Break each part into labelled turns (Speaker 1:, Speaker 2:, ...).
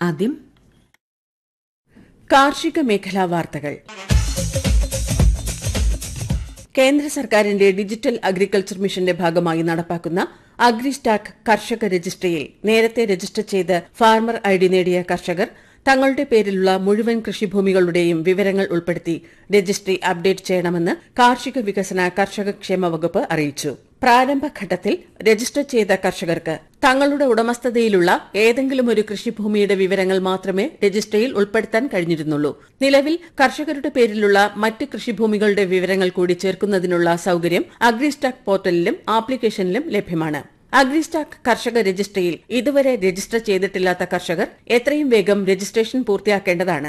Speaker 1: ആദ്യം കാർഷിക മേഖലാ വാർത്തകൾ കേന്ദ്ര സർക്കാരിന്റെ ഡിജിറ്റൽ അഗ്രികൾച്ചർ മിഷന്റെ ഭാഗമായി നടപ്പാക്കുന്ന അഗ്രിസ്റ്റാക്ക് കർഷക രജിസ്ട്രിയിൽ നേരത്തെ രജിസ്റ്റർ ചെയ്ത് ഫാർമർ ഐ ഡി നേടിയ കർഷകർ തങ്ങളുടെ പേരിലുള്ള മുഴുവൻ കൃഷിഭൂമികളുടെയും വിവരങ്ങൾ ഉൾപ്പെടുത്തി രജിസ്ട്രി അപ്ഡേറ്റ് ചെയ്യണമെന്ന് കാർഷിക വികസന കർഷക ക്ഷേമ വകുപ്പ് അറിയിച്ചു പ്രാരംഭഘട്ടത്തിൽ രജിസ്റ്റർ ചെയ്ത കർഷകർക്ക് തങ്ങളുടെ ഉടമസ്ഥതയിലുള്ള ഏതെങ്കിലും ഒരു കൃഷിഭൂമിയുടെ വിവരങ്ങൾ മാത്രമേ രജിസ്ട്രിയിൽ ഉൾപ്പെടുത്താൻ കഴിഞ്ഞിരുന്നുള്ളൂ നിലവിൽ കർഷകരുടെ പേരിലുള്ള മറ്റ് കൃഷിഭൂമികളുടെ വിവരങ്ങൾ കൂടി ചേർക്കുന്നതിനുള്ള സൌകര്യം അഗ്രിസ്റ്റാക്ക് പോർട്ടലിലും ആപ്ലിക്കേഷനിലും ലഭ്യമാണ് അഗ്രിസ്റ്റാക്ക് കർഷക രജിസ്ട്രിയിൽ ഇതുവരെ രജിസ്റ്റർ ചെയ്തിട്ടില്ലാത്ത കർഷകർ എത്രയും വേഗം രജിസ്ട്രേഷൻ പൂർത്തിയാക്കേണ്ടതാണ്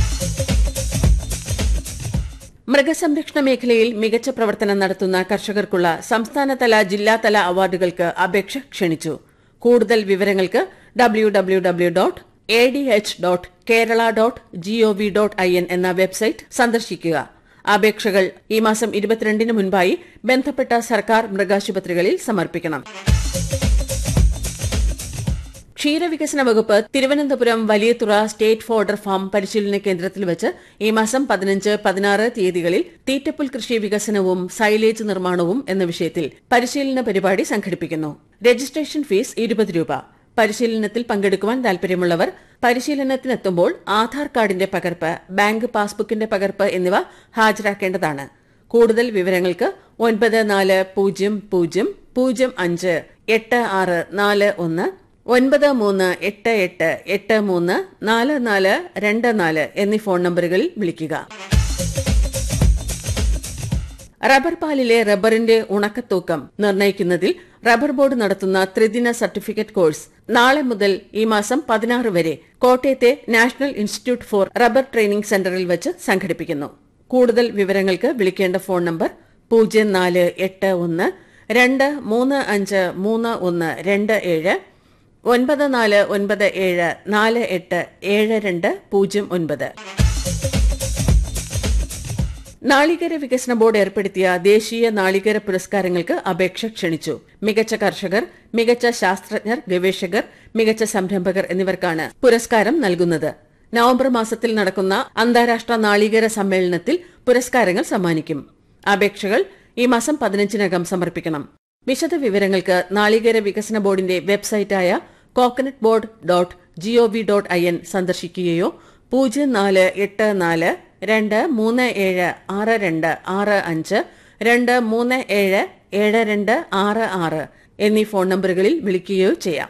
Speaker 1: മൃഗസംരക്ഷണ മേഖലയിൽ മികച്ച പ്രവർത്തനം നടത്തുന്ന കർഷകർക്കുള്ള സംസ്ഥാനതല ജില്ലാതല അവാർഡുകൾക്ക് അപേക്ഷ ക്ഷണിച്ചു കൂടുതൽ വിവരങ്ങൾക്ക് W W W dot A D H dot Kerala dot G O V dot I N എന്ന വെബ്സൈറ്റ് സന്ദർശിക്കുക അപേക്ഷകൾ ഈ മാസം ഇരുപത്തിരണ്ടിന് മുൻപായി ബന്ധപ്പെട്ട സർക്കാർ മൃഗാശുപത്രികളിൽ സമർപ്പിക്കണം ക്ഷീരവികസന വകുപ്പ് Thiruvananthapuram Valiyathura state fodder farm പരിശീലന കേന്ദ്രത്തിൽ വെച്ച് ഈ മാസം പതിനഞ്ച് പതിനാറ് തീയതികളിൽ തീറ്റപ്പുൽ കൃഷി വികസനവും സൈലേജ് നിർമ്മാണവും എന്ന വിഷയത്തിൽ പരിശീലന പരിപാടി സംഘടിപ്പിക്കുന്നു രജിസ്ട്രേഷൻ ഫീസ് ഇരുപത് രൂപ പരിശീലനത്തിൽ പങ്കെടുക്കുവാൻ താൽപര്യമുള്ളവർ പരിശീലനത്തിനെത്തുമ്പോൾ ആധാർ കാർഡിന്റെ പകർപ്പ് ബാങ്ക് പാസ്ബുക്കിന്റെ പകർപ്പ് എന്നിവ ഹാജരാക്കേണ്ടതാണ് കൂടുതൽ വിവരങ്ങൾക്ക് ഒൻപത് നാല് പൂജ്യം പൂജ്യം പൂജ്യം അഞ്ച് എട്ട് ആറ് നാല് ഒന്ന് ഒൻപത് മൂന്ന് എട്ട് എട്ട് എട്ട് മൂന്ന് നാല് നാല് രണ്ട് നാല് എന്നീ ഫോൺ നമ്പറുകളിൽ വിളിക്കുക റബ്ബർ പാലിലെ റബ്ബറിന്റെ ഉണക്കത്തൂക്കം നിർണ്ണയിക്കുന്നതിൽ റബ്ബർ ബോർഡ് നടത്തുന്ന ത്രിദിന സർട്ടിഫിക്കറ്റ് കോഴ്സ് നാളെ മുതൽ ഈ മാസം പതിനാറ് വരെ കോട്ടയത്തെ national institute for rubber training സെന്ററിൽ വെച്ച് സംഘടിപ്പിക്കുന്നു കൂടുതൽ വിവരങ്ങൾക്ക് വിളിക്കേണ്ട ഫോൺ നമ്പർ പൂജ്യം നാല് എട്ട് ഒന്ന് രണ്ട് മൂന്ന് അഞ്ച് മൂന്ന് ഒന്ന് രണ്ട് ഏഴ് ഒൻപത് നാല് ഒൻപത് ഏഴ് നാല് എട്ട് ഏഴ് രണ്ട് പൂജ്യം ഒൻപത് നാളികേര വികസന ബോർഡ് ഏർപ്പെടുത്തിയ ദേശീയ നാളികേര പുരസ്കാരങ്ങൾക്ക് അപേക്ഷ ക്ഷണിച്ചു മികച്ച കർഷകർ മികച്ച ശാസ്ത്രജ്ഞർ ഗവേഷകർ മികച്ച സംരംഭകർ എന്നിവർക്കാണ് പുരസ്കാരം നൽകുന്നത് നവംബർ മാസത്തിൽ നടക്കുന്ന അന്താരാഷ്ട്ര നാളികേര സമ്മേളനത്തിൽ പുരസ്കാരങ്ങൾ സമ്മാനിക്കും അപേക്ഷകൾ ഈ മാസം പതിനഞ്ചിനകം സമർപ്പിക്കണം വിശദ വിവരങ്ങൾക്ക് നാളികേര വികസന ബോർഡിന്റെ വെബ്സൈറ്റായ coconut board dot G O V dot I N സന്ദർശിക്കുകയോ പൂജ്യം നാല് എട്ട് നാല് രണ്ട് മൂന്ന് ഏഴ് ആറ് രണ്ട് ആറ് അഞ്ച് രണ്ട് മൂന്ന് ഏഴ് ഏഴ് രണ്ട് ആറ് ആറ് എന്നീ ഫോൺ നമ്പറുകളിൽ വിളിക്കുകയോ ചെയ്യാം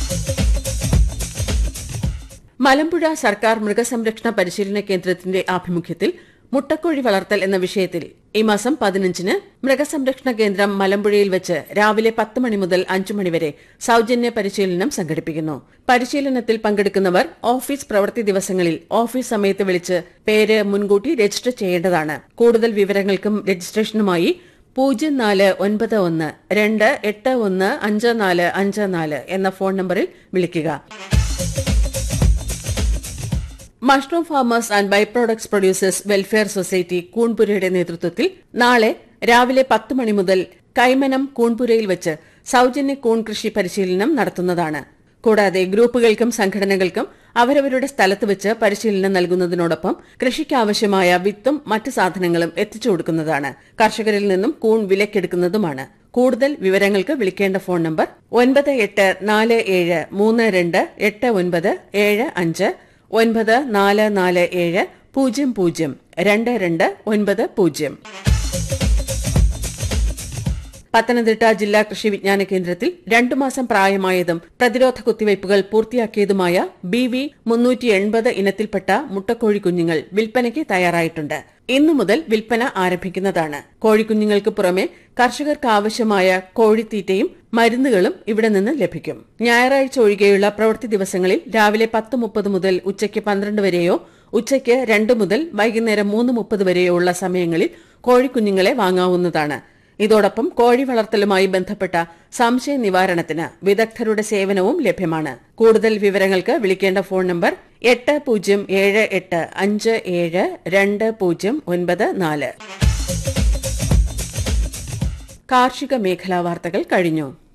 Speaker 1: മലമ്പുഴ സർക്കാർ മൃഗസംരക്ഷണ പരിശീലന കേന്ദ്രത്തിന്റെ ആഭിമുഖ്യത്തിൽ മുട്ടക്കോഴി വളർത്തൽ എന്ന വിഷയത്തിൽ ഈ മാസം പതിനഞ്ചിന് മൃഗസംരക്ഷണ കേന്ദ്രം മലമ്പുഴയിൽ വെച്ച് രാവിലെ പത്ത് മണി മുതൽ അഞ്ചു മണിവരെ സൌജന്യ പരിശീലനം സംഘടിപ്പിക്കുന്നു പരിശീലനത്തിൽ പങ്കെടുക്കുന്നവർ ഓഫീസ് പ്രവൃത്തി ദിവസങ്ങളിൽ ഓഫീസ് സമയത്ത് വിളിച്ച് പേര് മുൻകൂട്ടി രജിസ്റ്റർ ചെയ്യേണ്ടതാണ് കൂടുതൽ വിവരങ്ങൾക്കും രജിസ്ട്രേഷനുമായി പൂജ്യം നാല് ഒൻപത് ഒന്ന് രണ്ട് എട്ട് ഒന്ന് അഞ്ച് നാല് അഞ്ച് നാല് എന്ന ഫോൺ നമ്പറിൽ വിളിക്കുക mushroom farmers and by products producers welfare society കൂൺപുരയുടെ നേതൃത്വത്തിൽ നാളെ രാവിലെ പത്ത് മണി മുതൽ കൈമനം കൂൺപുരയിൽ വെച്ച് സൌജന്യ കൂൺ കൃഷി പരിശീലനം നടത്തുന്നതാണ് കൂടാതെ ഗ്രൂപ്പുകൾക്കും സംഘടനകൾക്കും അവരവരുടെ സ്ഥലത്ത് വെച്ച് പരിശീലനം നൽകുന്നതിനോടൊപ്പം കൃഷിക്കാവശ്യമായ വിത്തും മറ്റ് സാധനങ്ങളും എത്തിച്ചു കൊടുക്കുന്നതാണ് കർഷകരിൽ നിന്നും കൂൺ വിലക്കെടുക്കുന്നതുമാണ് കൂടുതൽ വിവരങ്ങൾക്ക് വിളിക്കേണ്ട ഫോൺ നമ്പർ ഒൻപത് എട്ട് നാല് ഏഴ് മൂന്ന് രണ്ട് എട്ട് ഒൻപത് ഏഴ് അഞ്ച് ഒൻപത് നാല് നാല് ഏഴ് പൂജ്യം പൂജ്യം രണ്ട് രണ്ട് ഒൻപത് പൂജ്യം പത്തനംതിട്ട ജില്ലാ കൃഷി വിജ്ഞാന കേന്ദ്രത്തിൽ രണ്ടു മാസം പ്രായമായതും പ്രതിരോധ കുത്തിവയ്പുകൾ പൂർത്തിയാക്കിയതുമായ ബി വി മുന്നൂറ്റി എൺപത് ഇനത്തിൽപ്പെട്ട മുട്ടക്കോഴി കുഞ്ഞുങ്ങൾ വിൽപ്പനയ്ക്ക് തയ്യാറായിട്ടുണ്ട് ഇന്നു മുതൽ വിൽപ്പന ആരംഭിക്കുന്നതാണ് കോഴിക്കുഞ്ഞുങ്ങൾക്ക് പുറമെ കർഷകർക്ക് ആവശ്യമായ കോഴിത്തീറ്റയും മരുന്നുകളും ഇവിടെ നിന്ന് ലഭിക്കും ഞായറാഴ്ച ഒഴികെയുള്ള പ്രവൃത്തി ദിവസങ്ങളിൽ രാവിലെ പത്ത് മുപ്പത് മുതൽ ഉച്ചയ്ക്ക് പന്ത്രണ്ട് വരെയോ ഉച്ചയ്ക്ക് രണ്ട് മുതൽ വൈകുന്നേരം മൂന്ന് മുപ്പത് വരെയോ ഉള്ള സമയങ്ങളിൽ കോഴിക്കുഞ്ഞുങ്ങളെ വാങ്ങാവുന്നതാണ് ഇതോടൊപ്പം കോഴി വളർത്തലുമായി ബന്ധപ്പെട്ട സംശയ നിവാരണത്തിന് വിദഗ്ധരുടെ സേവനവും ലഭ്യമാണ് കൂടുതൽ വിവരങ്ങൾക്ക് വിളിക്കേണ്ട ഫോൺ നമ്പർ എട്ട് പൂജ്യം ഏഴ് എട്ട് അഞ്ച് ഏഴ് രണ്ട് പൂജ്യം ഒൻപത് നാല് കാർഷിക മേഖലാ വാർത്തകൾ കഴിഞ്ഞു